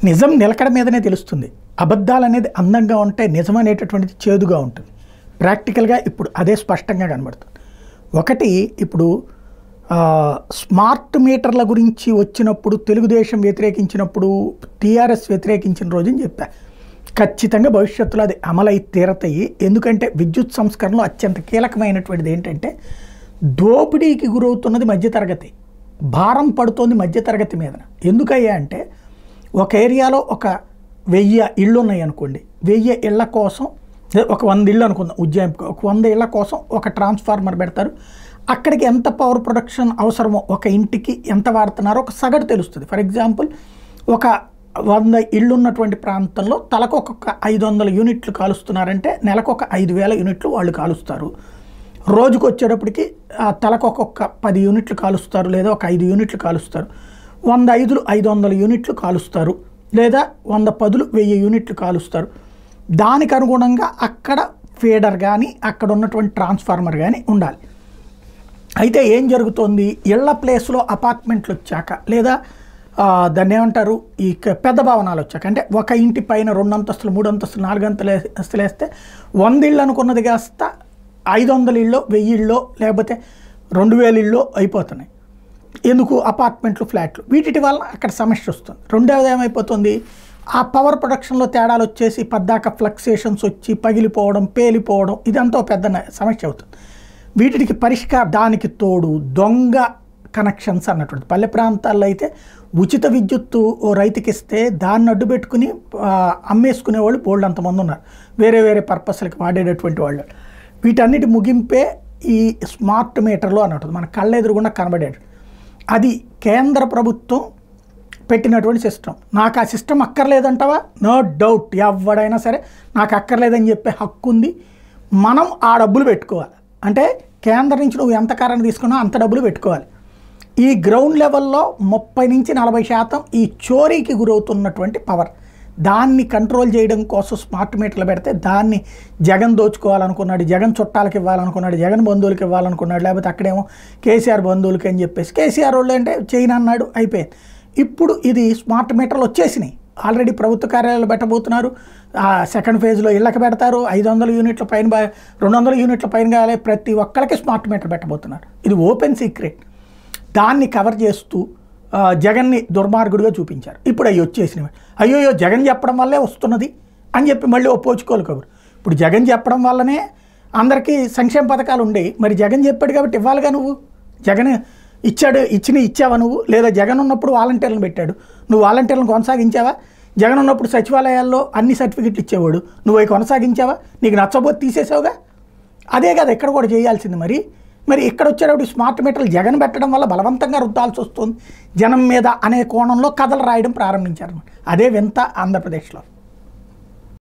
నిజం నిలకడ మీదనే తెలుస్తుంది అబద్ధాలు అనేది అందంగా ఉంటే నిజం అనేటటువంటిది చేదుగా ఉంటుంది ప్రాక్టికల్గా ఇప్పుడు అదే స్పష్టంగా కనబడుతుంది ఒకటి ఇప్పుడు ఆ, స్మార్ట్ మీటర్ల గురించి వచ్చినప్పుడు తెలుగుదేశం వ్యతిరేకించినప్పుడు టీఆర్ఎస్ వ్యతిరేకించిన రోజుని చెప్పా ఖచ్చితంగా భవిష్యత్తులో అది అమలై తీరతాయి ఎందుకంటే విద్యుత్ సంస్కరణలో అత్యంత కీలకమైనటువంటిది ఏంటంటే దోపిడీకి గురవుతున్నది మధ్యతరగతి భారం పడుతోంది మధ్యతరగతి మీద ఎందుకయ్యా అంటే ఒక ఏరియాలో ఒక వెయ్యి ఇళ్ళు ఉన్నాయి అనుకోండి వెయ్యి ఇళ్ళ కోసం ఒక వంద ఇళ్ళు అనుకుందాం ఉజ్జాయింపుగా ఒక వంద ఇళ్ళ కోసం ఒక ట్రాన్స్ఫార్మర్ పెడతారు అక్కడికి ఎంత పవర్ ప్రొడక్షన్ అవసరమో ఒక ఇంటికి ఎంత వాడుతున్నారో ఒక సగటు తెలుస్తుంది ఫర్ ఎగ్జాంపుల్ ఒక వంద ఇళ్ళు ఉన్నటువంటి ప్రాంతంలో తలకు ఒక్కొక్క ఐదు వందల యూనిట్లు కాలుస్తున్నారంటే నెలకు ఒక ఐదు వేల యూనిట్లు వాళ్ళు కాలుస్తారు రోజుకు వచ్చేటప్పటికి ఆ తలకు ఒక్కొక్క పది యూనిట్లు కాలుస్తారు లేదా ఒక ఐదు యూనిట్లు కాలుస్తారు వంద ఐదులు ఐదు వందల యూనిట్లు కాలుస్తారు లేదా వంద పదులు వెయ్యి యూనిట్లు కాలుస్తారు దానికి అనుగుణంగా అక్కడ ఫీడర్ కానీ అక్కడ ఉన్నటువంటి ట్రాన్స్ఫార్మర్ కానీ ఉండాలి అయితే ఏం జరుగుతోంది ఇళ్ల ప్లేస్లో అపార్ట్మెంట్లు వచ్చాక లేదా ఆ, దాన్ని ఏమంటారు ఈ క- పెద్ద భవనాలు వచ్చాక అంటే ఒక ఇంటి పైన రెండు అంతస్తులు మూడు అంతస్తులు నాలుగు అంతస్తులు వేస్తే వంద ఇళ్ళు అనుకున్నది కాస్త ఐదు వందల ఇళ్ళు వెయ్యి ఇళ్ళు లేకపోతే రెండు వేల ఇళ్ళు అయిపోతున్నాయి ఎందుకు అపార్ట్మెంట్లు ఫ్లాట్లు వీటి వల్ల అక్కడ సమస్య వస్తుంది రెండవది ఏమైపోతుంది ఆ పవర్ ప్రొడక్షన్లో తేడాలు వచ్చేసి పద్దాక ఫ్లక్సేషన్స్ వచ్చి పగిలిపోవడం పేలిపోవడం ఇదంతా ఒక పెద్ద న- సమస్య అవుతుంది వీటికి పరిష్కారం దానికి తోడు దొంగ కనెక్షన్స్ అన్నటువంటి పల్లె ప్రాంతాల్లో అయితే ఉచిత విద్యుత్తు ఓ రైతుకి ఇస్తే దాన్ని అడ్డు పెట్టుకుని ఆ, అమ్మేసుకునే వాళ్ళు బోల్డ్ అంతమంది ఉన్నారు వేరే వేరే పర్పస్లకి వాడేటటువంటి వాళ్ళు వీటన్నిటి ముగింపే ఈ స్మార్ట్ మీటర్లు అన్నట్టు మన కళ్ళ ఎదురుగుండా కనబడేది అది కేంద్ర ప్రభుత్వం పెట్టినటువంటి సిస్టమ్ నాకు ఆ సిస్టమ్ అక్కర్లేదంటావా నో డౌట్ ఎవడైనా సరే నాకు అక్కర్లేదని చెప్పే హక్కు ఉంది మనం ఆ డబ్బులు పెట్టుకోవాలి అంటే కేంద్రం నుంచి నువ్వు ఎంత కరెంట్ తీసుకున్నా అంత డబ్బులు పెట్టుకోవాలి ఈ గ్రౌండ్ లెవెల్లో ముప్పై నుంచి నలభై శాతం ఈ చోరీకి గురవుతున్నటువంటి పవర్ దాన్ని కంట్రోల్ చేయడం కోసం స్మార్ట్ మీటర్లు పెడితే దాన్ని జగన్ దోచుకోవాలనుకున్నాడు జగన్ చుట్టాలకు ఇవ్వాలనుకున్నాడు జగన్ బంధువులకి ఇవ్వాలనుకున్నాడు లేకపోతే అక్కడేమో కేసీఆర్ బంధువులకి అని చెప్పేసి కేసీఆర్ వాళ్ళు అంటే చేయను అన్నాడు అయిపోయింది ఇప్పుడు ఇది స్మార్ట్ మీటర్లు వచ్చేసినాయి ఆల్రెడీ ప్రభుత్వ కార్యాలయాలు పెట్టబోతున్నారు ఆ సెకండ్ ఫేజ్లో ఇళ్ళకి పెడతారు ఐదు వందల యూనిట్ల పైన బా- రెండు వందల యూనిట్ల పైన కావాలి ప్రతి ఒక్కరికి స్మార్ట్ మీటర్ పెట్టబోతున్నారు ఇది ఓపెన్ సీక్రెట్ దాన్ని కవర్ చేస్తూ ఆ, జగన్ని దుర్మార్గుడిగా చూపించారు ఇప్పుడు అవి వచ్చేసినవి అయ్యోయ్యో జగన్ చెప్పడం వల్లే వస్తున్నది అని చెప్పి మళ్ళీ ఒప్పోచుకోవాలి కబురు ఇప్పుడు జగన్ చెప్పడం వల్లనే అందరికీ సంక్షేమ పథకాలు ఉండేవి మరి జగన్ చెప్పాడు కాబట్టి ఇవ్వాలిగా నువ్వు జగన్ ఇచ్చాడు ఇచ్చిన ఇచ్చావా నువ్వు లేదా జగన్ ఉన్నప్పుడు వాలంటీర్లను పెట్టాడు నువ్వు వాలంటీర్లను కొనసాగించావా జగన్ ఉన్నప్పుడు సచివాలయాల్లో అన్ని సర్టిఫికెట్లు ఇచ్చేవాడు నువ్వు అవి కొనసాగించావా నీకు నచ్చబోతే తీసేసావుగా అదే కదా ఇక్కడ కూడా చేయాల్సింది మరి మరి ఇక్కడ వచ్చేటప్పుడు స్మార్ట్ మీటర్లు జగన్ పెట్టడం వల్ల బలవంతంగా రుద్దాల్సి వస్తుంది జనం మీద అనే కోణంలో కథలు రాయడం ప్రారంభించారు అదే వింత ఆంధ్రప్రదేశ్లో